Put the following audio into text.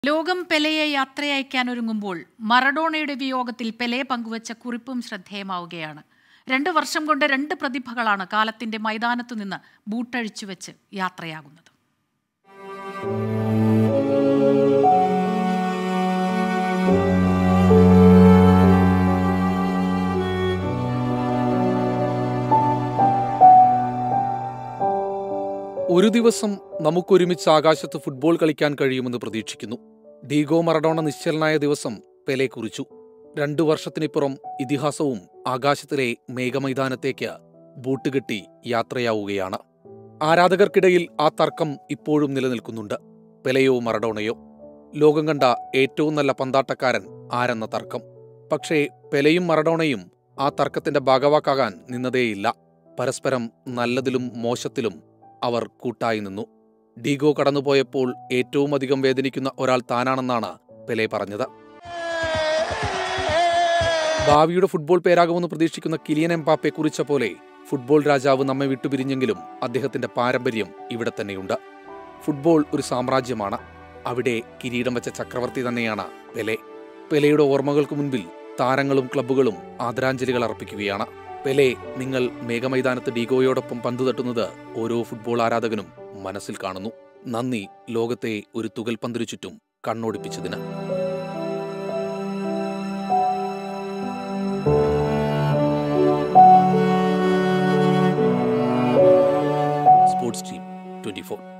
ലോകം പെലെയെ യാത്രയയക്കാൻ ഒരുങ്ങുമ്പോൾ മറഡോണയുടെ വിയോഗത്തിൽ പെലെ പങ്കുവച്ച കുറിപ്പും ശ്രദ്ധേയമാവുകയാണ് രണ്ട് വർഷം കൊണ്ട് രണ്ട് പ്രതിഭകളാണ് കാലത്തിന്റെ മൈതാനത്തു നിന്ന് ബൂട്ടഴിച്ചു വെച്ച് യാത്രയാകുന്നത് ഒരു ദിവസം നമുക്കൊരുമിച്ച് ആകാശത്ത് ഫുട്ബോൾ കളിക്കാൻ കഴിയുമെന്ന് പ്രതീക്ഷിക്കുന്നു ഡീഗോ മറഡോണ നിശ്ചലനായ ദിവസം പെലെ കുറിച്ചു രണ്ടു വർഷത്തിനിപ്പുറം ഇതിഹാസവും ആകാശത്തിലെ മേഘമൈതാനത്തേക്ക് ബൂട്ടുകെട്ടി യാത്രയാവുകയാണ് ആരാധകർക്കിടയിൽ ആ തർക്കം ഇപ്പോഴും നിലനിൽക്കുന്നുണ്ട് പെലെയോ മറഡോണയോ ലോകം കണ്ട ഏറ്റവും നല്ല പന്താട്ടക്കാരൻ ആരെന്ന തർക്കം പക്ഷേ പെലെയും മറഡോണയും ആ തർക്കത്തിന്റെ ഭാഗവാക്കാകാൻ നിന്നതേയില്ല പരസ്പരം നല്ലതിലും മോശത്തിലും അവർ കൂട്ടായി നിന്നു ഡീഗോ കടന്നുപോയപ്പോൾ ഏറ്റവും അധികം വേദനിക്കുന്ന ഒരാൾ താനാണെന്നാണ് പെലെ പറഞ്ഞത് ഭാവിയുടെ ഫുട്ബോൾ പേരാകുമെന്ന് പ്രതീക്ഷിക്കുന്ന കിലിയൻ എംപാപ്പെ കുറിച്ച പോലെ ഫുട്ബോൾ രാജാവ് നമ്മെ വിട്ടുപിരിഞ്ഞെങ്കിലും അദ്ദേഹത്തിന്റെ പാരമ്പര്യം ഇവിടെ തന്നെയുണ്ട് ഫുട്ബോൾ ഒരു സാമ്രാജ്യമാണ് അവിടെ കിരീടം വെച്ച ചക്രവർത്തി തന്നെയാണ് പെലെ പെലെയുടെ ഓർമ്മകൾക്ക് മുൻപിൽ താരങ്ങളും ക്ലബ്ബുകളും ആദരാഞ്ജലികൾ അർപ്പിക്കുകയാണ് പെലെ നിങ്ങൾ മേഘമൈതാനത്ത് ഡീഗോയോടൊപ്പം പന്ത് തട്ടുന്നത് ഓരോ ഫുട്ബോൾ ആരാധകനും മനസ്സിൽ കാണുന്നു നന്ദി ലോകത്തെ ഒരു തുകൽ പന്തിനു ചുറ്റും കണ്ണോടിപ്പിച്ചതിന് സ്പോർട്സ് ടീം ട്വന്റി